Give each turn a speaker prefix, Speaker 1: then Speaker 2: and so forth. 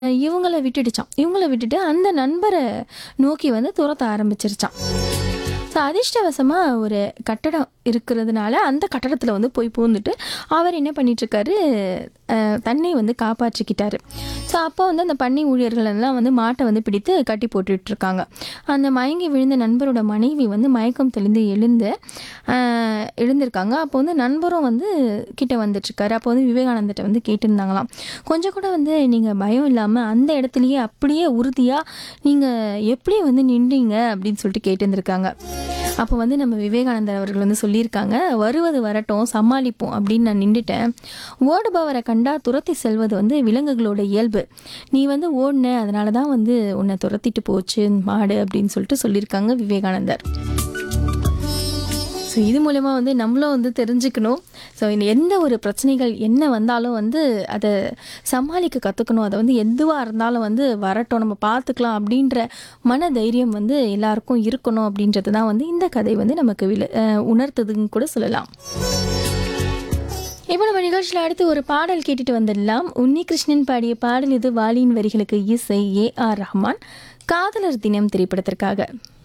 Speaker 1: இவங்கள விட்டுடுச்சான் இவங்கள விட்டுட்டு அந்த நண்பரை நோக்கி வந்து துரத்த ஆரம்பிச்சிருச்சான் ஸோ அதிர்ஷ்டவசமாக ஒரு கட்டடம் இருக்கிறதுனால அந்த கட்டடத்தில் வந்து போய் பூந்துட்டு அவர் என்ன பண்ணிகிட்ருக்காரு தன்னை வந்து காப்பாற்றிக்கிட்டாரு ஸோ அப்போ வந்து அந்த பண்ணை ஊழியர்கள் எல்லாம் வந்து மாட்டை வந்து பிடித்து கட்டி போட்டுட்ருக்காங்க அந்த மயங்கி விழுந்த நண்பரோட மனைவி வந்து மயக்கம் தெளிந்து எழுந்து ஆஹ், எழுந்திருக்காங்க அப்போ வந்து நண்பரும் வந்து கிட்ட வந்துட்டுருக்காரு அப்போ வந்து விவேகானந்தர்கிட்ட வந்து கேட்டிருந்தாங்களாம் கொஞ்சம் கூட வந்து நீங்கள் பயம் இல்லாமல் அந்த இடத்துலையே அப்படியே உறுதியாக நீங்கள் எப்படி வந்து நின்றீங்க அப்படின்னு சொல்லிட்டு கேட்டிருந்திருக்காங்க அப்போ வந்து நம்ம விவேகானந்தர் அவர்கள் வந்து சொல்லியிருக்காங்க வருவது வரட்டும் சமாளிப்போம் அப்படின்னு நான் நின்றுட்டேன் ஓடுபவரை கண்டா துரத்தி செல்வது வந்து விலங்குகளோட இயல்பு நீ வந்து ஓடின அதனால தான் வந்து உன்னை துரத்திட்டு போச்சு மாடு அப்படின்னு சொல்லிட்டு சொல்லியிருக்காங்க விவேகானந்தர் ஸோ இது மூலமாக வந்து நம்மளும் வந்து தெரிஞ்சுக்கணும் ஸோ எந்த ஒரு பிரச்சனைகள் என்ன வந்தாலும் வந்து அதை சமாளிக்க கற்றுக்கணும் அதை வந்து எதுவாக இருந்தாலும் வந்து வரட்டும் நம்ம பார்த்துக்கலாம் அப்படின்ற மன தைரியம் வந்து எல்லாருக்கும் இருக்கணும் அப்படின்றது தான் வந்து இந்த கதை வந்து நமக்கு வில அஹ் உணர்த்துதுன்னு கூட சொல்லலாம் இப்போ நம்ம நிகழ்ச்சியில் அடுத்து ஒரு பாடல் கேட்டுட்டு வந்துடலாம் உன்னி கிருஷ்ணன் பாடிய பாடல் இது வாலியின் வரிகளுக்கு இசை ஏ ஆர் ரஹ்மான் காதலர் தினம் திரைப்படத்திற்காக